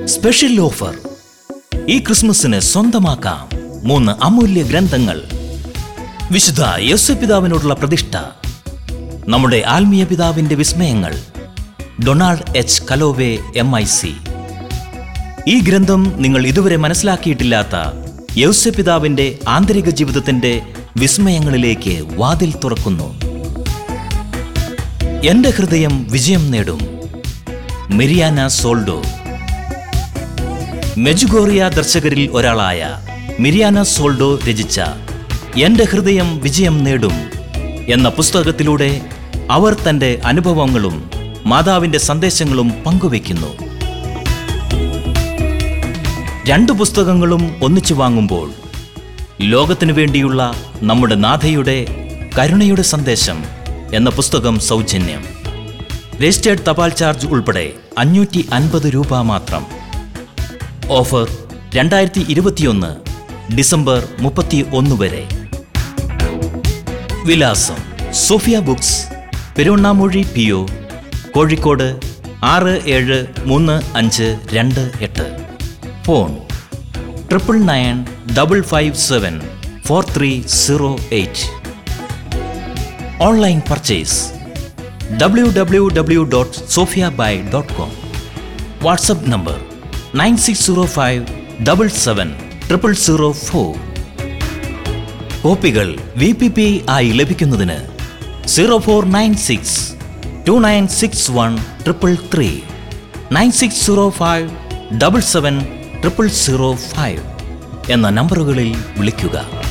special offer ഈ ക്രിസ്മസിന് സ്വന്തമാക്കാം മൂന്ന് അമൂല്യ ഗ്രന്ഥങ്ങൾ വിശുദ്ധ യേശുപിതാവിനോടുള്ള പ്രതിഷ്ഠ നമ്മുടെ ആത്മീയ പിതാവിന്റെ വിസ്മയങ്ങൾ Donald H Calloway M I C ഈ ഗ്രന്ഥം നിങ്ങൾ ഇതുവരെ മനസ്സിലാക്കിയിട്ടില്ലാത്ത യൗസ്യപിതാവിന്റെ ആന്തരിക ജീവിതത്തിന്റെ വിസ്മയങ്ങളിലേക്ക് വാതിൽ തുറക്കുന്നു എന്റെ ഹൃദയം വിജയം നേടും മിരിയാന സോൾഡോ മെജുഗോറിയ ദർശകരിൽ ഒരാളായ മിരിയാന സോൾഡോ രചിച്ച എന്റെ ഹൃദയം വിജയം നേടും എന്ന പുസ്തകത്തിലൂടെ അവർ തന്റെ അനുഭവങ്ങളും മാതാവിന്റെ സന്ദേശങ്ങളും പങ്കുവെക്കുന്നു രണ്ടു പുസ്തകങ്ങളും ഒന്നിച്ചു വാങ്ങുമ്പോൾ ലോകത്തിനു വേണ്ടിയുള്ള നമ്മുടെ നാഥയുടെ കരുണയുടെ സന്ദേശം എന്ന പുസ്തകം സൗജന്യം രജിസ്റ്റേർഡ് തപാൽ ചാർജ് ഉൾപ്പെടെ അഞ്ഞൂറ്റി അൻപത് രൂപ മാത്രം ഓഫർ രണ്ടായിരത്തി ഇരുപത്തിയൊന്ന് ഡിസംബർ മുപ്പത്തി ഒന്ന് വരെ വിലാസം Sophia books Peruvannamuzhi P O Kozhikode ആറ് ഏഴ് മൂന്ന് അഞ്ച് രണ്ട് എട്ട് phone triple nine double five seven four three zero eight online purchase W W W dot Sophia buy dot com WhatsApp number nine six zero five double seven triple zero four കോപ്പികൾ V P P ആയി ലഭിക്കുന്നതിന് zero four nine six two nine six one triple three nine six zero five double seven triple zero five എന്ന നമ്പറുകളിൽ വിളിക്കുക